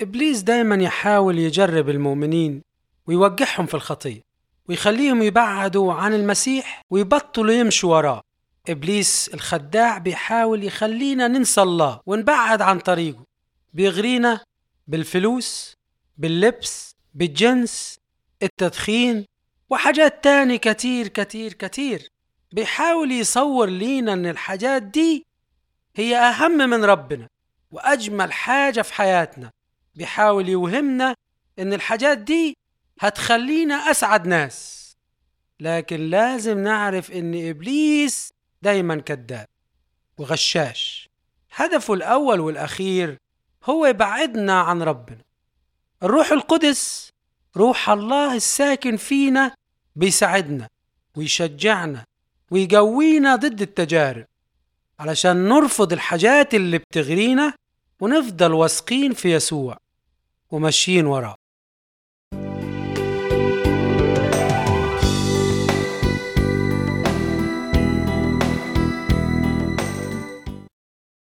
إبليس دايما يحاول يجرب المؤمنين ويوجعهم في الخطية ويخليهم يبعدوا عن المسيح ويبطلوا يمشوا وراه إبليس الخداع بيحاول يخلينا ننسى الله ونبعد عن طريقه بيغرينا بالفلوس باللبس بالجنس التدخين وحاجات تاني كتير كتير كتير بيحاول يصور لينا ان الحاجات دي هي اهم من ربنا واجمل حاجة في حياتنا بيحاول يوهمنا ان الحاجات دي هتخلينا اسعد ناس لكن لازم نعرف ان ابليس دايما كذاب وغشاش هدفه الاول والاخير هو يبعدنا عن ربنا الروح القدس روح الله الساكن فينا بيساعدنا ويشجعنا ويقوينا ضد التجارب علشان نرفض الحاجات اللي بتغرينا ونفضل واثقين في يسوع وماشيين وراه